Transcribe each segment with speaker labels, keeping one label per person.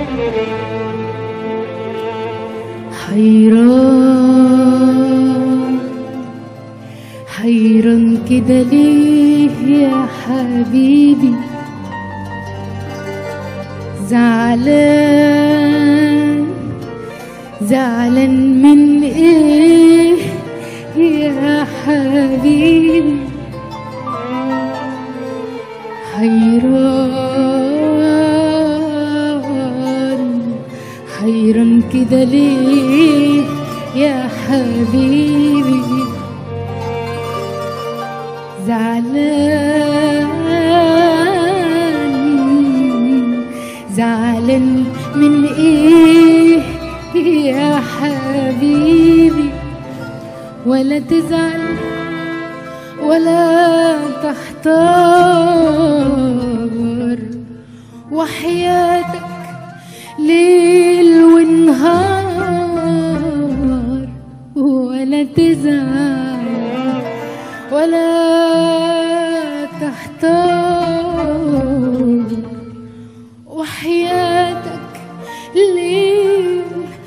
Speaker 1: حيران حيران كده ليه يا حبيبي زعلان زعلان من ايه يا حبيبي حيران حيران كده ليه يا حبيبي زعلان زعلان من ايه يا حبيبي ولا تزعل ولا تحتار وحياتك ليل ونهار ولا تزعل ولا تحتار وحياتك ليل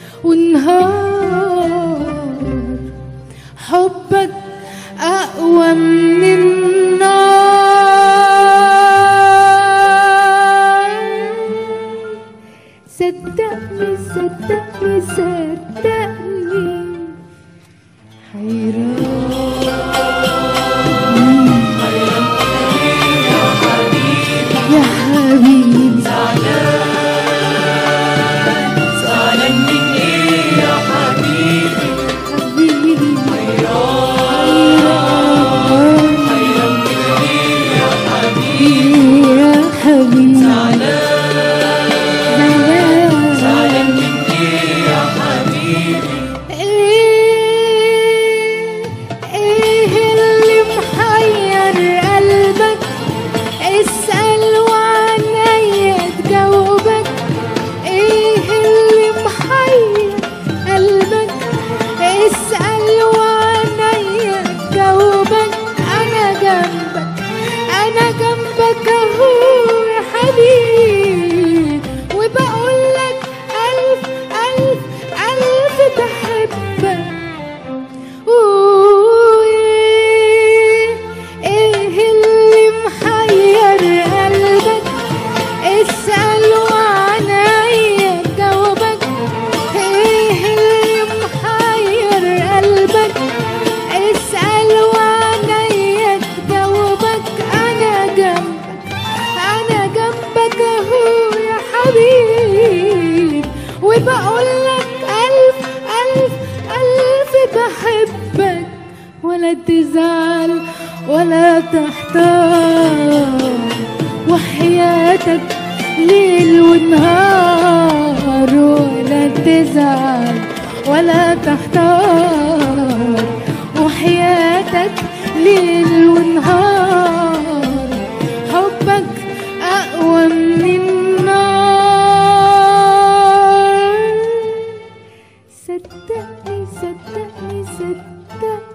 Speaker 1: ونهار حبك أقوى من النار صدقني صدقني صدقني حيران يا حبيبي
Speaker 2: زعلان من ايه يا حبيبي
Speaker 1: حبيبي
Speaker 2: حيران حيران من ايه يا حبيبي
Speaker 1: يا حبيبي
Speaker 2: زعلان زعلان من ايه يا حبيبي
Speaker 1: ايه ايه اللي محير قلبك اسأل وعنيا تجاوبك ايه اللي محير قلبك اسأل وعنيا تجاوبك انا جنبك انا جنبك اهو يا حبيبي وبقولك الف الف الف بحبك وإيه ايه اللي محير قلبك اسأل وعنيا جاوبك ايه اللي محير قلبك اسأل وعنيا تجاوبك انا جنبك انا جنبك اهو يا حبيب وبقولك الف الف الف بحبك ولا تزعل ولا تحتار وحياتك ليل ونهار ولا تزعل ولا تحتار وحياتك ليل ونهار حبك أقوى من النار صدقني صدقني صدقني